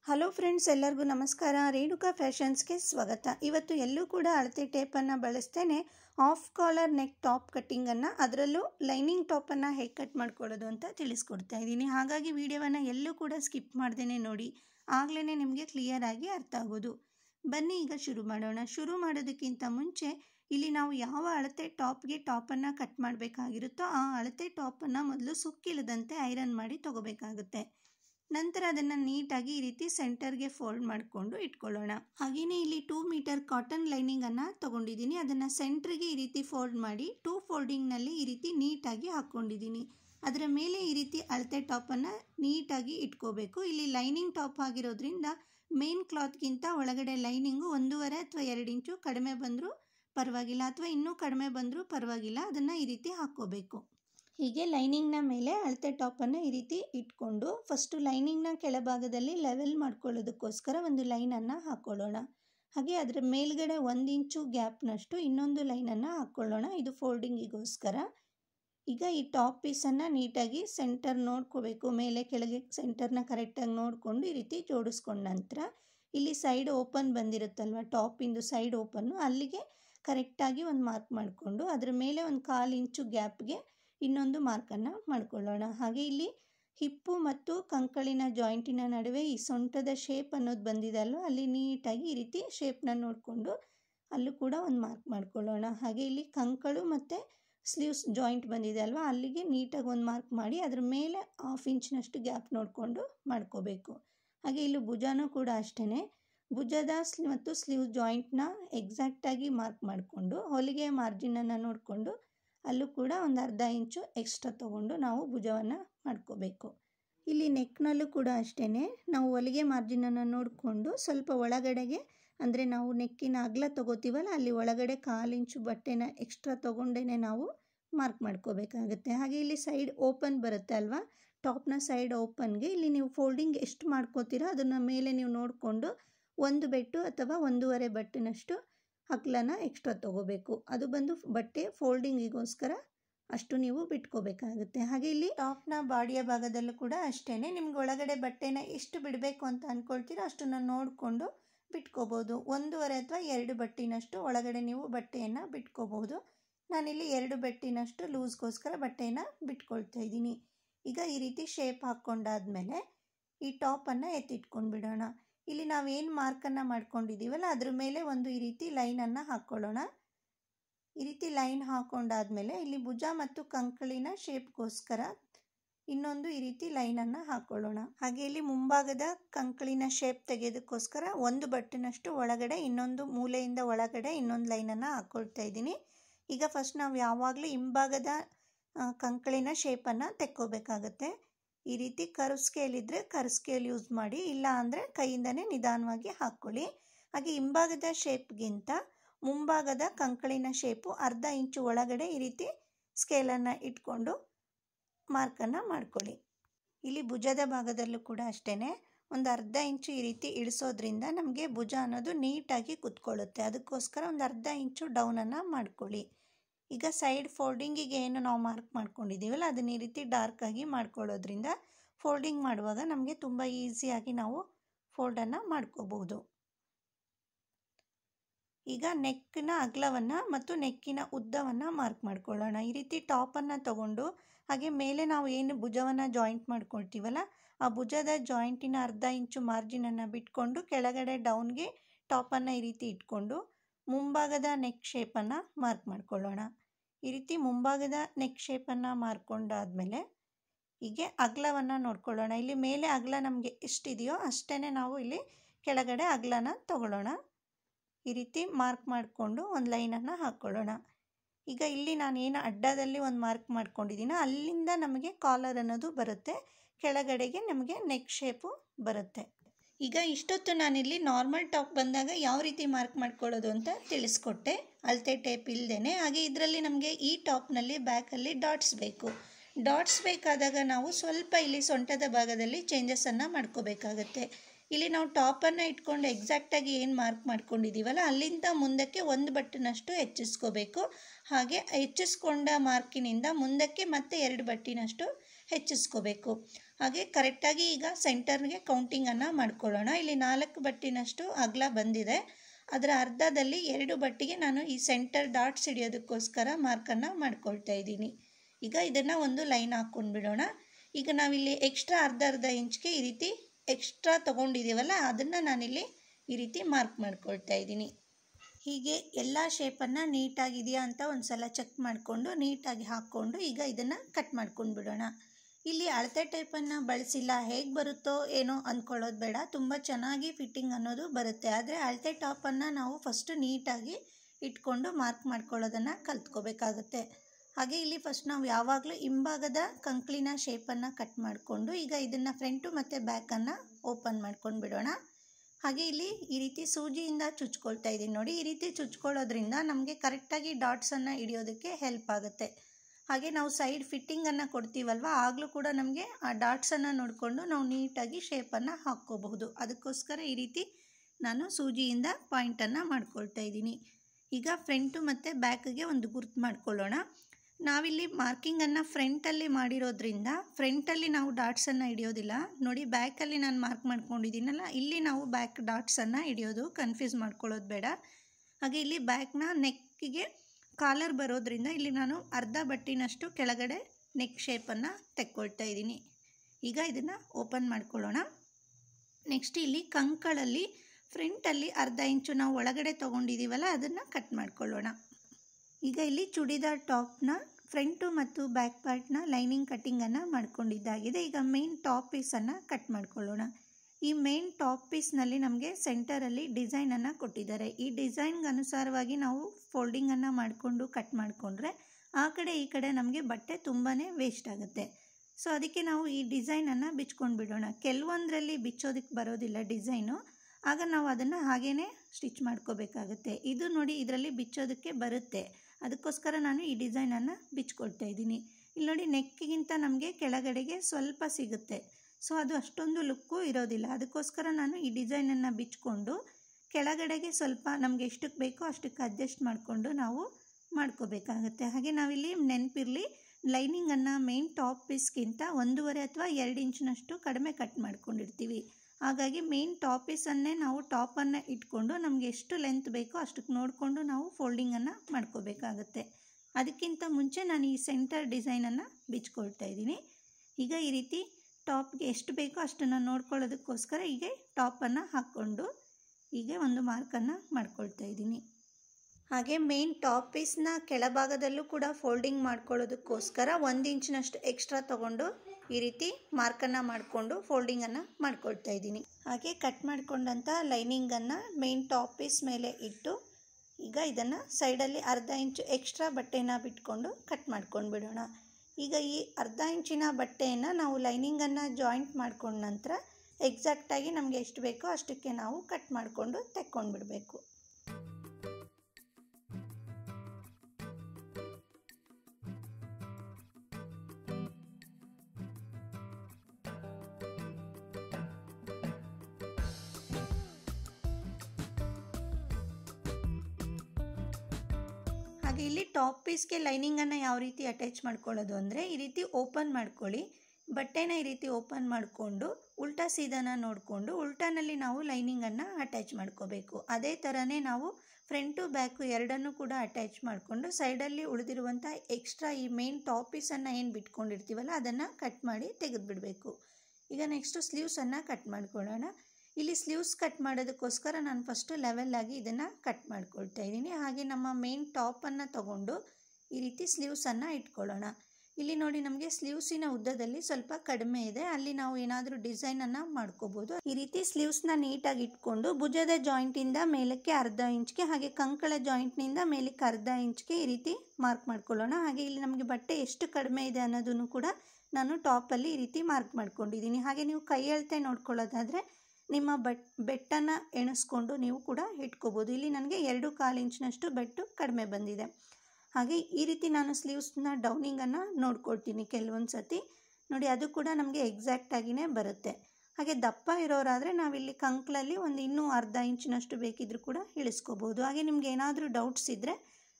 hello friends ಎಲ್ಲರಿಗೂ ನಮಸ್ಕಾರ ರೇಣುಕಾ ಫ್ಯಾಷನ್ಸ್ಗೆ ಸ್ವಾಗತ ಇವತ್ತು ಎಲ್ಲೂ ಕೂಡ ಅಳತೆ ಟೇಪನ್ನು ಬಳಸ್ತೇನೆ ಆಫ್ ಕಾಲರ್ ನೆಕ್ ಟಾಪ್ ಕಟ್ಟಿಂಗನ್ನು ಅದರಲ್ಲೂ ಲೈನಿಂಗ್ ಟಾಪನ್ನು ಹೇಗೆ ಕಟ್ ಮಾಡ್ಕೊಳ್ಳೋದು ಅಂತ ತಿಳಿಸ್ಕೊಡ್ತಾ ಇದ್ದೀನಿ ಹಾಗಾಗಿ ವಿಡಿಯೋವನ್ನು ಎಲ್ಲೂ ಕೂಡ ಸ್ಕಿಪ್ ಮಾಡ್ದೇ ನೋಡಿ ಆಗಲೇ ನಿಮಗೆ ಕ್ಲಿಯರ್ ಆಗಿ ಅರ್ಥ ಆಗೋದು ಬನ್ನಿ ಈಗ ಶುರು ಮಾಡೋಣ ಶುರು ಮಾಡೋದಕ್ಕಿಂತ ಮುಂಚೆ ಇಲ್ಲಿ ನಾವು ಯಾವ ಅಳತೆ ಟಾಪ್ಗೆ ಟಾಪನ್ನು ಕಟ್ ಮಾಡಬೇಕಾಗಿರುತ್ತೋ ಆ ಅಳತೆ ಟಾಪನ್ನು ಮೊದಲು ಸುಕ್ಕಿಲ್ಲದಂತೆ ಐರನ್ ಮಾಡಿ ತಗೋಬೇಕಾಗುತ್ತೆ ನಂತರ ಅದನ್ನು ನೀಟಾಗಿ ಈ ರೀತಿ ಸೆಂಟರ್ಗೆ ಫೋಲ್ಡ್ ಮಾಡಿಕೊಂಡು ಇಟ್ಕೊಳ್ಳೋಣ ಹಾಗೆಯೇ ಇಲ್ಲಿ ಟೂ ಮೀಟರ್ ಕಾಟನ್ ಲೈನಿಂಗನ್ನು ತೊಗೊಂಡಿದ್ದೀನಿ ಅದನ್ನು ಸೆಂಟ್ರಿಗೆ ಈ ರೀತಿ ಫೋಲ್ಡ್ ಮಾಡಿ ಟೂ ಫೋಲ್ಡಿಂಗ್ನಲ್ಲಿ ಈ ರೀತಿ ನೀಟಾಗಿ ಹಾಕ್ಕೊಂಡಿದ್ದೀನಿ ಅದರ ಮೇಲೆ ಈ ರೀತಿ ಅಳತೆ ಟಾಪನ್ನು ನೀಟಾಗಿ ಇಟ್ಕೋಬೇಕು ಇಲ್ಲಿ ಲೈನಿಂಗ್ ಟಾಪ್ ಆಗಿರೋದ್ರಿಂದ ಮೇನ್ ಕ್ಲಾತ್ಗಿಂತ ಒಳಗಡೆ ಲೈನಿಂಗು ಒಂದೂವರೆ ಅಥವಾ ಎರಡು ಇಂಚು ಕಡಿಮೆ ಬಂದರೂ ಪರವಾಗಿಲ್ಲ ಅಥವಾ ಇನ್ನೂ ಕಡಿಮೆ ಬಂದರೂ ಪರವಾಗಿಲ್ಲ ಅದನ್ನು ಈ ರೀತಿ ಹಾಕ್ಕೋಬೇಕು ಹೀಗೆ ಲೈನಿಂಗ್ನ ಮೇಲೆ ಅಳತೆ ಟಾಪನ್ನು ಈ ರೀತಿ ಇಟ್ಕೊಂಡು ಫಸ್ಟು ಲೈನಿಂಗ್ನ ಕೆಳಭಾಗದಲ್ಲಿ ಲೆವೆಲ್ ಮಾಡ್ಕೊಳ್ಳೋದಕ್ಕೋಸ್ಕರ ಒಂದು ಲೈನನ್ನು ಹಾಕ್ಕೊಳ್ಳೋಣ ಹಾಗೆ ಅದರ ಮೇಲ್ಗಡೆ ಒಂದು ಇಂಚು ಗ್ಯಾಪ್ನಷ್ಟು ಇನ್ನೊಂದು ಲೈನನ್ನು ಹಾಕ್ಕೊಳ್ಳೋಣ ಇದು ಫೋಲ್ಡಿಂಗಿಗೋಸ್ಕರ ಈಗ ಈ ಟಾಪ್ ಪೀಸನ್ನು ನೀಟಾಗಿ ಸೆಂಟರ್ ನೋಡ್ಕೋಬೇಕು ಮೇಲೆ ಕೆಳಗೆ ಸೆಂಟರ್ನ ಕರೆಕ್ಟಾಗಿ ನೋಡಿಕೊಂಡು ಈ ರೀತಿ ಜೋಡಿಸ್ಕೊಂಡ ನಂತರ ಇಲ್ಲಿ ಸೈಡ್ ಓಪನ್ ಬಂದಿರುತ್ತಲ್ವ ಟಾಪಿಂದು ಸೈಡ್ ಓಪನ್ನು ಅಲ್ಲಿಗೆ ಕರೆಕ್ಟಾಗಿ ಒಂದು ಮಾರ್ಕ್ ಮಾಡಿಕೊಂಡು ಅದರ ಮೇಲೆ ಒಂದು ಕಾಲು ಇಂಚು ಗ್ಯಾಪ್ಗೆ ಇನ್ನೊಂದು ಮಾರ್ಕನ್ನು ಮಾಡ್ಕೊಳ್ಳೋಣ ಹಾಗೆ ಇಲ್ಲಿ ಹಿಪ್ಪು ಮತ್ತು ಕಂಕಳಿನ ಜಾಯಿಂಟಿನ ನಡುವೆ ಈ ಸೊಂಟದ ಶೇಪ್ ಅನ್ನೋದು ಬಂದಿದೆ ಅಲ್ವ ಅಲ್ಲಿ ನೀಟಾಗಿ ಈ ರೀತಿ ಶೇಪ್ನ ನೋಡಿಕೊಂಡು ಅಲ್ಲೂ ಕೂಡ ಒಂದು ಮಾರ್ಕ್ ಮಾಡ್ಕೊಳ್ಳೋಣ ಹಾಗೆ ಇಲ್ಲಿ ಕಂಕಳು ಮತ್ತು ಸ್ಲೀವ್ಸ್ ಜಾಯಿಂಟ್ ಬಂದಿದೆ ಅಲ್ವಾ ಅಲ್ಲಿಗೆ ನೀಟಾಗಿ ಒಂದು ಮಾರ್ಕ್ ಮಾಡಿ ಅದ್ರ ಮೇಲೆ ಹಾಫ್ ಇಂಚ್ನಷ್ಟು ಗ್ಯಾಪ್ ನೋಡಿಕೊಂಡು ಮಾಡ್ಕೋಬೇಕು ಹಾಗೆ ಇಲ್ಲಿ ಭುಜನೂ ಕೂಡ ಅಷ್ಟೇ ಭುಜದ ಸ್ಲಿ ಮತ್ತು ಸ್ಲೀವ್ ಜಾಯಿಂಟ್ನ ಎಕ್ಸಾಕ್ಟಾಗಿ ಮಾರ್ಕ್ ಮಾಡಿಕೊಂಡು ಹೊಲಿಗೆ ಮಾರ್ಜಿನನ್ನು ನೋಡಿಕೊಂಡು ಅಲ್ಲೂ ಕೂಡ ಒಂದು ಅರ್ಧ ಇಂಚು ಎಕ್ಸ್ಟ್ರಾ ತೊಗೊಂಡು ನಾವು ಭುಜವನ್ನು ಮಾಡ್ಕೋಬೇಕು ಇಲ್ಲಿ ನೆಕ್ನಲ್ಲೂ ಕೂಡ ಅಷ್ಟೇ ನಾವು ಹೊಲಿಗೆ ಮಾರ್ಜಿನನ್ನು ನೋಡಿಕೊಂಡು ಸ್ವಲ್ಪ ಒಳಗಡೆಗೆ ಅಂದರೆ ನಾವು ನೆಕ್ಕಿನ ಅಗಲ ತೊಗೋತೀವಲ್ಲ ಅಲ್ಲಿ ಒಳಗಡೆ ಕಾಲು ಇಂಚು ಬಟ್ಟೆನ ಎಕ್ಸ್ಟ್ರಾ ತೊಗೊಂಡೇ ನಾವು ಮಾರ್ಕ್ ಮಾಡ್ಕೋಬೇಕಾಗುತ್ತೆ ಹಾಗೆ ಇಲ್ಲಿ ಸೈಡ್ ಓಪನ್ ಬರುತ್ತೆ ಅಲ್ವಾ ಟಾಪ್ನ ಸೈಡ್ ಓಪನ್ಗೆ ಇಲ್ಲಿ ನೀವು ಫೋಲ್ಡಿಂಗ್ ಎಷ್ಟು ಮಾಡ್ಕೋತೀರೋ ಅದನ್ನು ಮೇಲೆ ನೀವು ನೋಡಿಕೊಂಡು ಒಂದು ಬೆಟ್ಟು ಅಥವಾ ಒಂದೂವರೆ ಬಟ್ಟಿನಷ್ಟು ಹಕ್ಲನ ಎಕ್ಸ್ಟ್ರಾ ತೊಗೋಬೇಕು ಅದು ಬಂದು ಬಟ್ಟೆ ಫೋಲ್ಡಿಂಗಿಗೋಸ್ಕರ ಅಷ್ಟು ನೀವು ಬಿಟ್ಕೋಬೇಕಾಗುತ್ತೆ ಹಾಗೆ ಇಲ್ಲಿ ಟಾಪ್ನ ಬಾಡಿಯ ಭಾಗದಲ್ಲೂ ಕೂಡ ಅಷ್ಟೇ ನಿಮ್ಗೆ ಒಳಗಡೆ ಬಟ್ಟೆನ ಎಷ್ಟು ಬಿಡಬೇಕು ಅಂತ ಅಂದ್ಕೊಳ್ತೀರೋ ಅಷ್ಟನ್ನು ನೋಡಿಕೊಂಡು ಬಿಟ್ಕೋಬೋದು ಒಂದೂವರೆ ಅಥವಾ ಎರಡು ಬಟ್ಟಿನಷ್ಟು ಒಳಗಡೆ ನೀವು ಬಟ್ಟೆಯನ್ನು ಬಿಟ್ಕೋಬೋದು ನಾನಿಲ್ಲಿ ಎರಡು ಬಟ್ಟಿನಷ್ಟು ಲೂಸ್ಗೋಸ್ಕರ ಬಟ್ಟೆಯನ್ನು ಬಿಟ್ಕೊಳ್ತಾ ಇದ್ದೀನಿ ಈಗ ಈ ರೀತಿ ಶೇಪ್ ಹಾಕ್ಕೊಂಡಾದ್ಮೇಲೆ ಈ ಟಾಪನ್ನು ಎತ್ತಿಟ್ಕೊಂಡು ಬಿಡೋಣ ಇಲ್ಲಿ ನಾವೇನು ಮಾರ್ಕನ್ನು ಮಾಡ್ಕೊಂಡಿದ್ದೀವಲ್ಲ ಅದ್ರ ಮೇಲೆ ಒಂದು ಈ ರೀತಿ ಲೈನನ್ನು ಹಾಕ್ಕೊಳ್ಳೋಣ ಈ ರೀತಿ ಲೈನ್ ಹಾಕ್ಕೊಂಡಾದ್ಮೇಲೆ ಇಲ್ಲಿ ಭುಜ ಮತ್ತು ಕಂಕಳಿನ ಶೇಪ್ಗೋಸ್ಕರ ಇನ್ನೊಂದು ಈ ರೀತಿ ಲೈನನ್ನು ಹಾಕ್ಕೊಳ್ಳೋಣ ಹಾಗೆ ಇಲ್ಲಿ ಮುಂಭಾಗದ ಕಂಕಳಿನ ಶೇಪ್ ತೆಗೆಯೋದಕ್ಕೋಸ್ಕರ ಒಂದು ಬಟ್ಟಿನಷ್ಟು ಒಳಗಡೆ ಇನ್ನೊಂದು ಮೂಲೆಯಿಂದ ಒಳಗಡೆ ಇನ್ನೊಂದು ಲೈನನ್ನು ಹಾಕ್ಕೊಳ್ತಾ ಇದ್ದೀನಿ ಈಗ ಫಸ್ಟ್ ನಾವು ಯಾವಾಗಲೂ ಹಿಂಭಾಗದ ಕಂಕಳಿನ ಶೇಪನ್ನು ತೆಕ್ಕೋಬೇಕಾಗತ್ತೆ ಈ ರೀತಿ ಕರ್ವ್ ಸ್ಕೇಲ್ ಇದ್ದರೆ ಕರ್ವ್ ಸ್ಕೇಲ್ ಯೂಸ್ ಮಾಡಿ ಇಲ್ಲ ಅಂದರೆ ಕೈಯಿಂದನೇ ನಿಧಾನವಾಗಿ ಹಾಕ್ಕೊಳ್ಳಿ ಹಾಗೆ ಹಿಂಭಾಗದ ಶೇಪ್ಗಿಂತ ಮುಂಭಾಗದ ಕಂಕಳಿನ ಶೇಪು ಅರ್ಧ ಇಂಚು ಒಳಗಡೆ ಈ ರೀತಿ ಸ್ಕೇಲನ್ನು ಇಟ್ಕೊಂಡು ಮಾರ್ಕನ್ನು ಮಾಡ್ಕೊಳ್ಳಿ ಇಲ್ಲಿ ಭುಜದ ಭಾಗದಲ್ಲೂ ಕೂಡ ಅಷ್ಟೇ ಒಂದು ಅರ್ಧ ಇಂಚು ಈ ರೀತಿ ಇಳಿಸೋದ್ರಿಂದ ನಮಗೆ ಭುಜ ಅನ್ನೋದು ನೀಟಾಗಿ ಕುತ್ಕೊಳ್ಳುತ್ತೆ ಅದಕ್ಕೋಸ್ಕರ ಒಂದು ಅರ್ಧ ಇಂಚು ಡೌನನ್ನು ಮಾಡ್ಕೊಳ್ಳಿ ಈಗ ಸೈಡ್ ಫೋಲ್ಡಿಂಗಿಗೆ ಏನು ನಾವು ಮಾರ್ಕ್ ಮಾಡ್ಕೊಂಡಿದ್ದೀವಲ್ಲ ಅದನ್ನ ಈ ರೀತಿ ಡಾರ್ಕಾಗಿ ಮಾಡ್ಕೊಳ್ಳೋದ್ರಿಂದ ಫೋಲ್ಡಿಂಗ್ ಮಾಡುವಾಗ ನಮಗೆ ತುಂಬ ಈಸಿಯಾಗಿ ನಾವು ಫೋಲ್ಡನ್ನು ಮಾಡ್ಕೋಬಹುದು ಈಗ ನೆಕ್ಕಿನ ಅಗಲವನ್ನು ಮತ್ತು ನೆಕ್ಕಿನ ಉದ್ದವನ್ನು ಮಾರ್ಕ್ ಮಾಡ್ಕೊಳ್ಳೋಣ ಈ ರೀತಿ ಟಾಪನ್ನು ತಗೊಂಡು ಹಾಗೆ ಮೇಲೆ ನಾವು ಏನು ಭುಜವನ್ನು ಜಾಯಿಂಟ್ ಮಾಡ್ಕೊಳ್ತೀವಲ್ಲ ಆ ಭುಜದ ಜಾಯಿಂಟಿನ ಅರ್ಧ ಇಂಚು ಮಾರ್ಜಿನನ್ನು ಬಿಟ್ಕೊಂಡು ಕೆಳಗಡೆ ಡೌನ್ಗೆ ಟಾಪನ್ನು ಈ ರೀತಿ ಇಟ್ಕೊಂಡು ಮುಂಭಾಗದ ನೆಕ್ ಶೇಪನ್ನು ಮಾರ್ಕ್ ಮಾಡ್ಕೊಳ್ಳೋಣ ಈ ರೀತಿ ಮುಂಭಾಗದ ನೆಕ್ ಶೇಪನ್ನು ಮಾರ್ಕೊಂಡಾದಮೇಲೆ ಹೀಗೆ ಅಗಲವನ್ನು ನೋಡ್ಕೊಳ್ಳೋಣ ಇಲ್ಲಿ ಮೇಲೆ ಅಗಲ ನಮಗೆ ಎಷ್ಟಿದೆಯೋ ಅಷ್ಟೇ ನಾವು ಇಲ್ಲಿ ಕೆಳಗಡೆ ಅಗಲನ ತಗೊಳ್ಳೋಣ ಈ ರೀತಿ ಮಾರ್ಕ್ ಮಾಡಿಕೊಂಡು ಒಂದು ಲೈನನ್ನು ಹಾಕ್ಕೊಳ್ಳೋಣ ಈಗ ಇಲ್ಲಿ ನಾನು ಏನು ಅಡ್ಡದಲ್ಲಿ ಒಂದು ಮಾರ್ಕ್ ಮಾಡ್ಕೊಂಡಿದ್ದೀನೋ ಅಲ್ಲಿಂದ ನಮಗೆ ಕಾಲರ್ ಅನ್ನೋದು ಬರುತ್ತೆ ಕೆಳಗಡೆಗೆ ನಮಗೆ ನೆಕ್ ಶೇಪು ಬರುತ್ತೆ ಈಗ ಇಷ್ಟೊತ್ತು ನಾನಿಲ್ಲಿ ನಾರ್ಮಲ್ ಟಾಪ್ ಬಂದಾಗ ಯಾವ ರೀತಿ ಮಾರ್ಕ್ ಮಾಡ್ಕೊಳ್ಳೋದು ಅಂತ ತಿಳಿಸ್ಕೊಟ್ಟೆ ಅಳತೆ ಟೇಪ್ ಇಲ್ಲದೇ ಹಾಗೆ ಇದರಲ್ಲಿ ನಮಗೆ ಈ ಟಾಪ್ನಲ್ಲಿ ಬ್ಯಾಕಲ್ಲಿ ಡಾಟ್ಸ್ ಬೇಕು ಡಾಟ್ಸ್ ಬೇಕಾದಾಗ ನಾವು ಸ್ವಲ್ಪ ಇಲ್ಲಿ ಸೊಂಟದ ಭಾಗದಲ್ಲಿ ಚೇಂಜಸನ್ನು ಮಾಡ್ಕೋಬೇಕಾಗತ್ತೆ ಇಲ್ಲಿ ನಾವು ಟಾಪನ್ನು ಇಟ್ಕೊಂಡು ಎಕ್ಸಾಕ್ಟಾಗಿ ಏನು ಮಾರ್ಕ್ ಮಾಡ್ಕೊಂಡಿದ್ದೀವಲ್ಲ ಅಲ್ಲಿಂದ ಮುಂದಕ್ಕೆ ಒಂದು ಬಟ್ಟಿನಷ್ಟು ಹೆಚ್ಚಿಸ್ಕೋಬೇಕು ಹಾಗೆ ಹೆಚ್ಚಿಸ್ಕೊಂಡ ಮಾರ್ಕಿನಿಂದ ಮುಂದಕ್ಕೆ ಮತ್ತೆ ಎರಡು ಬಟ್ಟಿನಷ್ಟು ಹೆಚ್ಚಿಸ್ಕೋಬೇಕು ಹಾಗೆ ಕರೆಕ್ಟಾಗಿ ಈಗ ಸೆಂಟರ್ಗೆ ಕೌಂಟಿಂಗನ್ನು ಮಾಡ್ಕೊಳ್ಳೋಣ ಇಲ್ಲಿ ನಾಲ್ಕು ಬಟ್ಟಿನಷ್ಟು ಅಗಲ ಬಂದಿದೆ ಅದರ ಅರ್ಧದಲ್ಲಿ ಎರಡು ಬಟ್ಟಿಗೆ ನಾನು ಈ ಸೆಂಟರ್ ಡಾಟ್ಸ್ ಹಿಡಿಯೋದಕ್ಕೋಸ್ಕರ ಮಾರ್ಕನ್ನು ಮಾಡ್ಕೊಳ್ತಾ ಇದ್ದೀನಿ ಈಗ ಇದನ್ನು ಒಂದು ಲೈನ್ ಹಾಕ್ಕೊಂಡು ಬಿಡೋಣ ಈಗ ನಾವಿಲ್ಲಿ ಎಕ್ಸ್ಟ್ರಾ ಅರ್ಧ ಅರ್ಧ ಇಂಚ್ಗೆ ಈ ರೀತಿ ಎಕ್ಸ್ಟ್ರಾ ತೊಗೊಂಡಿದ್ದೀವಲ್ಲ ಅದನ್ನು ನಾನಿಲ್ಲಿ ಈ ರೀತಿ ಮಾರ್ಕ್ ಮಾಡ್ಕೊಳ್ತಾ ಇದ್ದೀನಿ ಹೀಗೆ ಎಲ್ಲ ಶೇಪನ್ನು ನೀಟಾಗಿದೆಯಾ ಅಂತ ಒಂದು ಸಲ ಚೆಕ್ ಮಾಡಿಕೊಂಡು ನೀಟಾಗಿ ಹಾಕ್ಕೊಂಡು ಈಗ ಇದನ್ನು ಕಟ್ ಮಾಡ್ಕೊಂಡು ಬಿಡೋಣ ಇಲ್ಲಿ ಅಳತೆ ಟೈಪನ್ನು ಬಳಸಿಲ್ಲ ಹೇಗೆ ಬರುತ್ತೋ ಏನೋ ಅಂದ್ಕೊಳ್ಳೋದು ಬೇಡ ತುಂಬ ಚೆನ್ನಾಗಿ ಫಿಟ್ಟಿಂಗ್ ಅನ್ನೋದು ಬರುತ್ತೆ ಆದರೆ ಅಳತೆ ಟಾಪನ್ನು ನಾವು ಫಸ್ಟು ನೀಟಾಗಿ ಇಟ್ಕೊಂಡು ಮಾರ್ಕ್ ಮಾಡ್ಕೊಳ್ಳೋದನ್ನು ಕಲ್ತ್ಕೋಬೇಕಾಗುತ್ತೆ ಹಾಗೆ ಇಲ್ಲಿ ಫಸ್ಟ್ ನಾವು ಯಾವಾಗಲೂ ಹಿಂಭಾಗದ ಕಂಕ್ಳಿನ ಶೇಪನ್ನು ಕಟ್ ಮಾಡಿಕೊಂಡು ಈಗ ಇದನ್ನು ಫ್ರಂಟು ಮತ್ತು ಬ್ಯಾಕನ್ನು ಓಪನ್ ಮಾಡ್ಕೊಂಡು ಬಿಡೋಣ ಹಾಗೆ ಇಲ್ಲಿ ಈ ರೀತಿ ಸೂಜಿಯಿಂದ ಚುಚ್ಕೊಳ್ತಾ ಇದ್ದೀನಿ ನೋಡಿ ಈ ರೀತಿ ಚುಚ್ಕೊಳ್ಳೋದ್ರಿಂದ ನಮಗೆ ಕರೆಕ್ಟಾಗಿ ಡಾಟ್ಸನ್ನು ಹಿಡಿಯೋದಕ್ಕೆ ಹೆಲ್ಪ್ ಆಗುತ್ತೆ ಹಾಗೆ ನಾವು ಸೈಡ್ ಫಿಟ್ಟಿಂಗನ್ನು ಕೊಡ್ತೀವಲ್ವ ಆಗಲೂ ಕೂಡ ನಮಗೆ ಆ ಡಾಟ್ಸನ್ನು ನೋಡಿಕೊಂಡು ನಾವು ನೀಟಾಗಿ ಶೇಪನ್ನು ಹಾಕ್ಕೋಬಹುದು ಅದಕ್ಕೋಸ್ಕರ ಈ ರೀತಿ ನಾನು ಸೂಜಿಯಿಂದ ಪಾಯಿಂಟನ್ನು ಮಾಡ್ಕೊಳ್ತಾ ಇದ್ದೀನಿ ಈಗ ಫ್ರಂಟು ಮತ್ತು ಬ್ಯಾಕ್ಗೆ ಒಂದು ಗುರ್ತು ಮಾಡ್ಕೊಳ್ಳೋಣ ನಾವಿಲ್ಲಿ ಮಾರ್ಕಿಂಗನ್ನು ಫ್ರಂಟಲ್ಲಿ ಮಾಡಿರೋದ್ರಿಂದ ಫ್ರಂಟಲ್ಲಿ ನಾವು ಡಾಟ್ಸನ್ನು ಹಿಡಿಯೋದಿಲ್ಲ ನೋಡಿ ಬ್ಯಾಕಲ್ಲಿ ನಾನು ಮಾರ್ಕ್ ಮಾಡ್ಕೊಂಡಿದ್ದೀನಲ್ಲ ಇಲ್ಲಿ ನಾವು ಬ್ಯಾಕ್ ಡಾಟ್ಸನ್ನು ಹಿಡಿಯೋದು ಕನ್ಫ್ಯೂಸ್ ಮಾಡ್ಕೊಳ್ಳೋದು ಬೇಡ ಹಾಗೆ ಇಲ್ಲಿ ಬ್ಯಾಕ್ನ ನೆಕ್ಕಿಗೆ ಕಾಲರ್ ಬರೋದ್ರಿಂದ ಇಲ್ಲಿ ನಾನು ಅರ್ಧ ಬಟ್ಟಿನಷ್ಟು ಕೆಳಗಡೆ ನೆಕ್ ಶೇಪನ್ನು ತೆಕ್ಕೊಳ್ತಾ ಇದ್ದೀನಿ ಈಗ ಇದನ್ನು ಓಪನ್ ಮಾಡ್ಕೊಳ್ಳೋಣ ನೆಕ್ಸ್ಟ್ ಇಲ್ಲಿ ಕಂಕಳಲ್ಲಿ ಫ್ರಂಟಲ್ಲಿ ಅರ್ಧ ಇಂಚು ನಾವು ಒಳಗಡೆ ತೊಗೊಂಡಿದ್ದೀವಲ್ಲ ಅದನ್ನು ಕಟ್ ಮಾಡ್ಕೊಳ್ಳೋಣ ಈಗ ಇಲ್ಲಿ ಚೂಡಿದಾರ್ ಟಾಪ್ನ ಫ್ರಂಟು ಮತ್ತು ಬ್ಯಾಕ್ ಪಾರ್ಟ್ನ ಲೈನಿಂಗ್ ಕಟ್ಟಿಂಗನ್ನು ಮಾಡ್ಕೊಂಡಿದ್ದಾಗಿದೆ ಈಗ ಮೇನ್ ಟಾಪ್ ಪೀಸನ್ನು ಕಟ್ ಮಾಡ್ಕೊಳ್ಳೋಣ ಈ ಮೇನ್ ಟಾಪ್ ಪೀಸ್ನಲ್ಲಿ ನಮಗೆ ಸೆಂಟರಲ್ಲಿ ಡಿಸೈನನ್ನು ಕೊಟ್ಟಿದ್ದಾರೆ ಈ ಡಿಸೈನ್ಗೆ ಅನುಸಾರವಾಗಿ ನಾವು ಫೋಲ್ಡಿಂಗನ್ನು ಮಾಡಿಕೊಂಡು ಕಟ್ ಮಾಡಿಕೊಂಡ್ರೆ ಆ ಕಡೆ ಈ ಕಡೆ ನಮಗೆ ಬಟ್ಟೆ ತುಂಬಾ ವೇಸ್ಟ್ ಆಗುತ್ತೆ ಸೊ ಅದಕ್ಕೆ ನಾವು ಈ ಡಿಸೈನನ್ನು ಬಿಚ್ಕೊಂಡು ಬಿಡೋಣ ಕೆಲವೊಂದರಲ್ಲಿ ಬಿಚ್ಚೋದಕ್ಕೆ ಬರೋದಿಲ್ಲ ಡಿಸೈನು ಆಗ ನಾವು ಅದನ್ನು ಹಾಗೇ ಸ್ಟಿಚ್ ಮಾಡ್ಕೋಬೇಕಾಗುತ್ತೆ ಇದು ನೋಡಿ ಇದರಲ್ಲಿ ಬಿಚ್ಚೋದಕ್ಕೆ ಬರುತ್ತೆ ಅದಕ್ಕೋಸ್ಕರ ನಾನು ಈ ಡಿಸೈನನ್ನು ಬಿಚ್ಕೊಳ್ತಾ ಇದ್ದೀನಿ ಇಲ್ಲಿ ನೋಡಿ ನೆಕ್ಕಿಗಿಂತ ನಮಗೆ ಕೆಳಗಡೆಗೆ ಸ್ವಲ್ಪ ಸಿಗುತ್ತೆ ಸೊ ಅದು ಅಷ್ಟೊಂದು ಲುಕ್ಕು ಇರೋದಿಲ್ಲ ಅದಕ್ಕೋಸ್ಕರ ನಾನು ಈ ಡಿಸೈನನ್ನು ಬಿಚ್ಕೊಂಡು ಕೆಳಗಡೆಗೆ ಸ್ವಲ್ಪ ನಮಗೆ ಎಷ್ಟಕ್ಕೆ ಬೇಕೋ ಅಷ್ಟಕ್ಕೆ ಅಡ್ಜಸ್ಟ್ ಮಾಡಿಕೊಂಡು ನಾವು ಮಾಡ್ಕೋಬೇಕಾಗುತ್ತೆ ಹಾಗೆ ನಾವಿಲ್ಲಿ ನೆನಪಿರಲಿ ಲೈನಿಂಗನ್ನು ಮೇನ್ ಟಾಪ್ ಪೀಸ್ಗಿಂತ ಒಂದೂವರೆ ಅಥವಾ ಎರಡು ಇಂಚಿನಷ್ಟು ಕಡಿಮೆ ಕಟ್ ಮಾಡ್ಕೊಂಡಿರ್ತೀವಿ ಹಾಗಾಗಿ ಮೇನ್ ಟಾಪ್ ಪೀಸನ್ನೇ ನಾವು ಟಾಪನ್ನು ಇಟ್ಕೊಂಡು ನಮಗೆ ಎಷ್ಟು ಲೆಂತ್ ಬೇಕೋ ಅಷ್ಟಕ್ಕೆ ನೋಡಿಕೊಂಡು ನಾವು ಫೋಲ್ಡಿಂಗನ್ನು ಮಾಡ್ಕೋಬೇಕಾಗುತ್ತೆ ಅದಕ್ಕಿಂತ ಮುಂಚೆ ನಾನು ಈ ಸೆಂಟರ್ ಡಿಸೈನನ್ನು ಬಿಚ್ಕೊಳ್ತಾ ಇದ್ದೀನಿ ಈಗ ಈ ರೀತಿ ಟಾಪ್ಗೆ ಎಷ್ಟು ಬೇಕೋ ಅಷ್ಟನ್ನು ನೋಡ್ಕೊಳ್ಳೋದಕ್ಕೋಸ್ಕರ ಹೀಗೆ ಟಾಪನ್ನು ಹಾಕ್ಕೊಂಡು ಹೀಗೆ ಒಂದು ಮಾರ್ಕನ್ನು ಮಾಡ್ಕೊಳ್ತಾ ಇದ್ದೀನಿ ಹಾಗೆ ಮೇನ್ ಟಾಪ್ ಪೀಸ್ನ ಕೆಳಭಾಗದಲ್ಲೂ ಕೂಡ ಫೋಲ್ಡಿಂಗ್ ಮಾಡ್ಕೊಳ್ಳೋದಕ್ಕೋಸ್ಕರ ಒಂದು ಇಂಚಿನಷ್ಟು ಎಕ್ಸ್ಟ್ರಾ ತೊಗೊಂಡು ಈ ರೀತಿ ಮಾರ್ಕನ್ನು ಮಾಡಿಕೊಂಡು ಫೋಲ್ಡಿಂಗನ್ನು ಮಾಡ್ಕೊಳ್ತಾ ಇದ್ದೀನಿ ಹಾಗೆ ಕಟ್ ಮಾಡ್ಕೊಂಡಂಥ ಲೈನಿಂಗನ್ನು ಮೇನ್ ಟಾಪ್ ಪೀಸ್ ಮೇಲೆ ಇಟ್ಟು ಈಗ ಇದನ್ನು ಸೈಡಲ್ಲಿ ಅರ್ಧ ಇಂಚು ಎಕ್ಸ್ಟ್ರಾ ಬಟ್ಟೆನ ಬಿಟ್ಕೊಂಡು ಕಟ್ ಮಾಡ್ಕೊಂಡು ಬಿಡೋಣ ಈಗ ಈ ಅರ್ಧ ಇಂಚಿನ ಬಟ್ಟೆಯನ್ನು ನಾವು ಲೈನಿಂಗನ್ನು ಜಾಯಿಂಟ್ ಮಾಡ್ಕೊಂಡ ನಂತರ ಎಕ್ಸಾಕ್ಟಾಗಿ ನಮಗೆ ಎಷ್ಟು ಬೇಕೋ ಅಷ್ಟಕ್ಕೆ ನಾವು ಕಟ್ ಮಾಡಿಕೊಂಡು ತೆಕ್ಕೊಂಡು ಬಿಡಬೇಕು ಹಾಗೆ ಇಲ್ಲಿ ಟಾಪ್ ಪೀಸ್ಗೆ ಲೈನಿಂಗನ್ನು ಯಾವ ರೀತಿ ಅಟ್ಯಾಚ್ ಮಾಡ್ಕೊಳ್ಳೋದು ಅಂದರೆ ಈ ರೀತಿ ಓಪನ್ ಮಾಡ್ಕೊಳ್ಳಿ ಬಟ್ಟೆನ ಈ ರೀತಿ ಓಪನ್ ಮಾಡಿಕೊಂಡು ಉಲ್ಟಾ ಸೀದಾನ ನೋಡಿಕೊಂಡು ಉಲ್ಟಾನಲ್ಲಿ ನಾವು ಲೈನಿಂಗನ್ನು ಅಟ್ಯಾಚ್ ಮಾಡ್ಕೋಬೇಕು ಅದೇ ಥರನೇ ನಾವು ಫ್ರಂಟು ಬ್ಯಾಕು ಎರಡನ್ನೂ ಕೂಡ ಅಟ್ಯಾಚ್ ಮಾಡಿಕೊಂಡು ಸೈಡಲ್ಲಿ ಉಳಿದಿರುವಂಥ ಎಕ್ಸ್ಟ್ರಾ ಈ ಮೇನ್ ಟಾಪ್ ಪೀಸನ್ನು ಏನು ಬಿಟ್ಕೊಂಡಿರ್ತೀವಲ್ಲ ಅದನ್ನು ಕಟ್ ಮಾಡಿ ತೆಗೆದುಬಿಡಬೇಕು ಈಗ ನೆಕ್ಸ್ಟು ಸ್ಲೀವ್ಸನ್ನು ಕಟ್ ಮಾಡ್ಕೊಳ್ಳೋಣ ಇಲ್ಲಿ ಸ್ಲೀವ್ಸ್ ಕಟ್ ಮಾಡೋದಕ್ಕೋಸ್ಕರ ನಾನು ಫಸ್ಟು ಲೆವೆಲ್ಲಾಗಿ ಇದನ್ನು ಕಟ್ ಮಾಡ್ಕೊಳ್ತಾ ಇದ್ದೀನಿ ಹಾಗೆ ನಮ್ಮ ಮೇನ್ ಟಾಪನ್ನು ತಗೊಂಡು ಈ ರೀತಿ ಸ್ಲೀವ್ಸನ್ನು ಇಟ್ಕೊಳ್ಳೋಣ ಇಲ್ಲಿ ನೋಡಿ ನಮಗೆ ಸ್ಲೀವ್ಸಿನ ಉದ್ದದಲ್ಲಿ ಸ್ವಲ್ಪ ಕಡಿಮೆ ಇದೆ ಅಲ್ಲಿ ನಾವು ಏನಾದರೂ ಡಿಸೈನನ್ನು ಮಾಡ್ಕೋಬೋದು ಈ ರೀತಿ ಸ್ಲೀವ್ಸ್ನ ನೀಟಾಗಿ ಇಟ್ಕೊಂಡು ಭುಜದ ಜಾಯಿಂಟಿಂದ ಮೇಲಕ್ಕೆ ಅರ್ಧ ಇಂಚ್ಗೆ ಹಾಗೆ ಕಂಕಳ ಜಾಯಿಂಟ್ನಿಂದ ಮೇಲಕ್ಕೆ ಅರ್ಧ ಇಂಚ್ಗೆ ಈ ರೀತಿ ಮಾರ್ಕ್ ಮಾಡ್ಕೊಳ್ಳೋಣ ಹಾಗೆ ಇಲ್ಲಿ ನಮಗೆ ಬಟ್ಟೆ ಎಷ್ಟು ಕಡಿಮೆ ಇದೆ ಅನ್ನೋದನ್ನು ಕೂಡ ನಾನು ಟಾಪಲ್ಲಿ ಈ ರೀತಿ ಮಾರ್ಕ್ ಮಾಡ್ಕೊಂಡಿದ್ದೀನಿ ಹಾಗೆ ನೀವು ಕೈ ಅಳತೆ ನೋಡ್ಕೊಳ್ಳೋದಾದರೆ ನಿಮ್ಮ ಬಟ್ ಬೆಟ್ಟನ್ನು ಎಣಿಸ್ಕೊಂಡು ನೀವು ಕೂಡ ಇಟ್ಕೋಬೋದು ಇಲ್ಲಿ ನನಗೆ ಎರಡು ಕಾಲು ಇಂಚಿನಷ್ಟು ಬೆಟ್ಟು ಕಡಿಮೆ ಬಂದಿದೆ ಹಾಗೆ ಈ ರೀತಿ ನಾನು ಸ್ಲೀವ್ಸ್ನ ಡೌನಿಂಗನ್ನು ನೋಡ್ಕೊಳ್ತೀನಿ ಕೆಲವೊಂದು ಸತಿ ನೋಡಿ ಅದು ಕೂಡ ನಮಗೆ ಎಕ್ಸಾಕ್ಟಾಗಿಯೇ ಬರುತ್ತೆ ಹಾಗೆ ದಪ್ಪ ಇರೋರಾದರೆ ನಾವಿಲ್ಲಿ ಕಂಕ್ಳಲ್ಲಿ ಒಂದು ಇನ್ನೂ ಅರ್ಧ ಇಂಚಿನಷ್ಟು ಬೇಕಿದ್ರೂ ಕೂಡ ಇಳಿಸ್ಕೋಬೋದು ಹಾಗೆ ನಿಮ್ಗೆ ಏನಾದರೂ ಡೌಟ್ಸ್ ಇದ್ದರೆ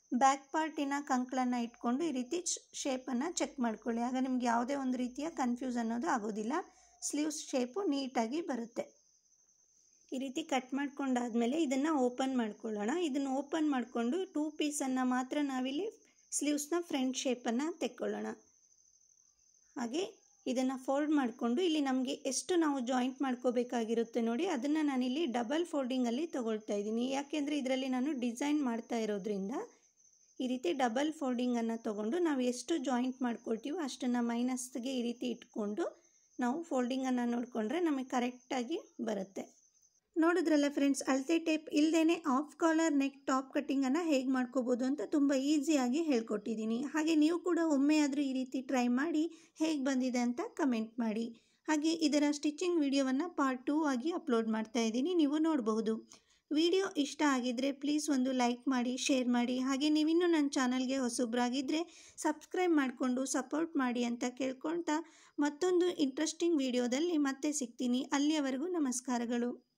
ಬ್ಯಾಕ್ ಪಾರ್ಟಿನ ಕಂಕಳನ್ನು ಇಟ್ಕೊಂಡು ಈ ರೀತಿ ಶೇಪನ್ನು ಚೆಕ್ ಮಾಡ್ಕೊಳ್ಳಿ ಆಗ ನಿಮ್ಗೆ ಯಾವುದೇ ಒಂದು ರೀತಿಯ ಕನ್ಫ್ಯೂಸ್ ಅನ್ನೋದು ಆಗೋದಿಲ್ಲ ಸ್ಲೀವ್ಸ್ ಶೇಪು ನೀಟಾಗಿ ಬರುತ್ತೆ ಈ ರೀತಿ ಕಟ್ ಮಾಡ್ಕೊಂಡಾದ್ಮೇಲೆ ಇದನ್ನು ಓಪನ್ ಮಾಡ್ಕೊಳ್ಳೋಣ ಇದನ್ನು ಓಪನ್ ಮಾಡಿಕೊಂಡು ಟೂ ಪೀಸನ್ನು ಮಾತ್ರ ನಾವಿಲ್ಲಿ ಸ್ಲೀವ್ಸ್ನ ಫ್ರಂಟ್ ಶೇಪನ್ನು ತೆಕ್ಕೊಳ್ಳೋಣ ಹಾಗೆ ಇದನ್ನು ಫೋಲ್ಡ್ ಮಾಡಿಕೊಂಡು ಇಲ್ಲಿ ನಮಗೆ ಎಷ್ಟು ನಾವು ಜಾಯಿಂಟ್ ಮಾಡ್ಕೋಬೇಕಾಗಿರುತ್ತೆ ನೋಡಿ ಅದನ್ನು ನಾನಿಲ್ಲಿ ಡಬಲ್ ಫೋಲ್ಡಿಂಗಲ್ಲಿ ತೊಗೊಳ್ತಾ ಇದ್ದೀನಿ ಯಾಕೆಂದರೆ ಇದರಲ್ಲಿ ನಾನು ಡಿಸೈನ್ ಮಾಡ್ತಾ ಇರೋದ್ರಿಂದ ಈ ರೀತಿ ಡಬಲ್ ಫೋಲ್ಡಿಂಗನ್ನು ತೊಗೊಂಡು ನಾವು ಎಷ್ಟು ಜಾಯಿಂಟ್ ಮಾಡ್ಕೊಳ್ತೀವೋ ಅಷ್ಟನ್ನು ಮೈನಸ್ಗೆ ಈ ರೀತಿ ಇಟ್ಕೊಂಡು ನಾವು ಫೋಲ್ಡಿಂಗನ್ನು ನೋಡಿಕೊಂಡ್ರೆ ನಮಗೆ ಕರೆಕ್ಟಾಗಿ ಬರುತ್ತೆ ನೋಡಿದ್ರಲ್ಲ ಫ್ರೆಂಡ್ಸ್ ಅಳತೆ ಟೇಪ್ ಇಲ್ಲದೇ ಆಫ್ ಕಾಲರ್ ನೆಕ್ ಟಾಪ್ ಕಟ್ಟಿಂಗನ್ನು ಹೇಗೆ ಮಾಡ್ಕೋಬೋದು ಅಂತ ತುಂಬ ಈಸಿಯಾಗಿ ಹೇಳ್ಕೊಟ್ಟಿದ್ದೀನಿ ಹಾಗೆ ನೀವು ಕೂಡ ಒಮ್ಮೆ ಆದರೂ ಈ ರೀತಿ ಟ್ರೈ ಮಾಡಿ ಹೇಗೆ ಬಂದಿದೆ ಅಂತ ಕಮೆಂಟ್ ಮಾಡಿ ಹಾಗೆ ಇದರ ಸ್ಟಿಚಿಂಗ್ ವಿಡಿಯೋವನ್ನು ಪಾರ್ಟ್ ಟೂ ಆಗಿ ಅಪ್ಲೋಡ್ ಮಾಡ್ತಾ ಇದ್ದೀನಿ ನೀವು ನೋಡಬಹುದು ವಿಡಿಯೋ ಇಷ್ಟ ಆಗಿದ್ದರೆ ಪ್ಲೀಸ್ ಒಂದು ಲೈಕ್ ಮಾಡಿ ಶೇರ್ ಮಾಡಿ ಹಾಗೆ ನೀವಿನ್ನೂ ನನ್ನ ಚಾನಲ್ಗೆ ಹೊಸಬ್ರಾಗಿದ್ದರೆ ಸಬ್ಸ್ಕ್ರೈಬ್ ಮಾಡಿಕೊಂಡು ಸಪೋರ್ಟ್ ಮಾಡಿ ಅಂತ ಕೇಳ್ಕೊಳ್ತಾ ಮತ್ತೊಂದು ಇಂಟ್ರೆಸ್ಟಿಂಗ್ ವಿಡಿಯೋದಲ್ಲಿ ಮತ್ತೆ ಸಿಗ್ತೀನಿ ಅಲ್ಲಿಯವರೆಗೂ ನಮಸ್ಕಾರಗಳು